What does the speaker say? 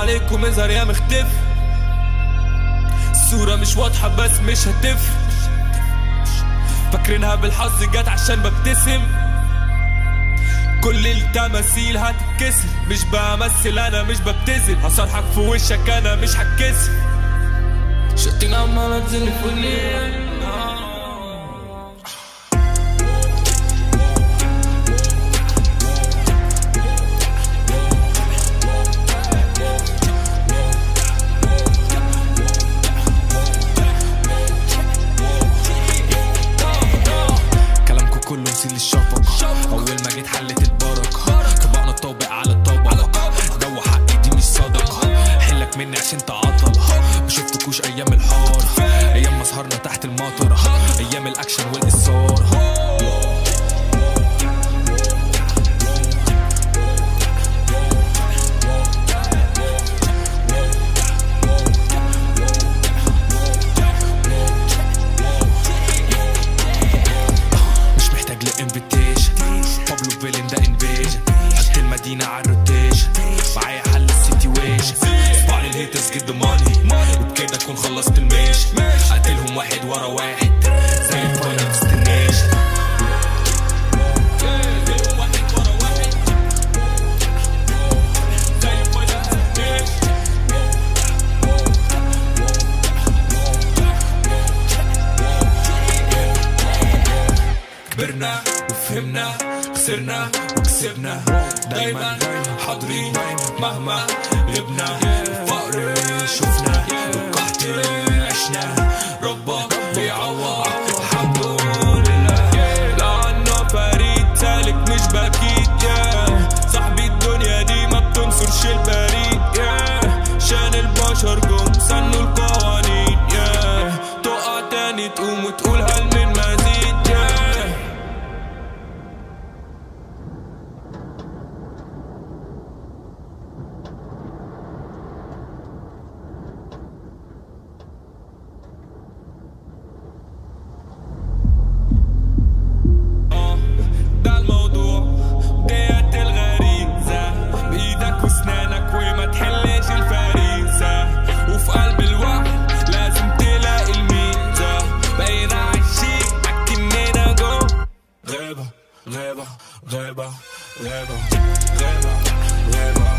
عليكم انظر يا مختفي الصورة مش واضحة بس مش هتفرق فاكرينها بالحظ جت عشان ببتسم كل التماثيل هتتكسر مش بمثل انا مش ببتذل هصرحك في وشك انا مش هتكسر شتين عمالة تزن في ودني كلامكم كله نسيل الشفقة أول ما جيت حلت البركة طبقنا الطابق على الطبق جو حقي دي مش صدقة حلك مني عشان تعطل ما شفتكوش أيام الحار أيام ما سهرنا تحت المطر أيام الأكشن والإثارة مش محتاج لانفيتيشن بابلو فيلن ده انفيجن قد المدينة على الروتيشن معايا حل السيتويشن اسمع الهيترز جيت ذا ماني وبكده اكون خلصت الميشن اقتلهم واحد ورا واحد زي الفاينل ديستنيشن كبرنا وفهمنا خسرنا وكسبنا دايما حاضرين مهما غبنا الفقر شفنا والقحط عشنا ربك بيعوض الحمد لله لأنه فريد سالك مش بكيت يا صاحبي الدنيا دي ما بتنصرش البريد يا شان البشر جم سنوا القوانين يا تقع تاني تقوم وتقول هل من مزيد يا آه، ده الموضوع ديت الغريزة بإيدك وأسنانك وما تحلش الفريسة وفي قلب الوقت لازم تلاقي الميزة بقينا عايشين أكننا جو غابة غابة غابة غابة غابة غابة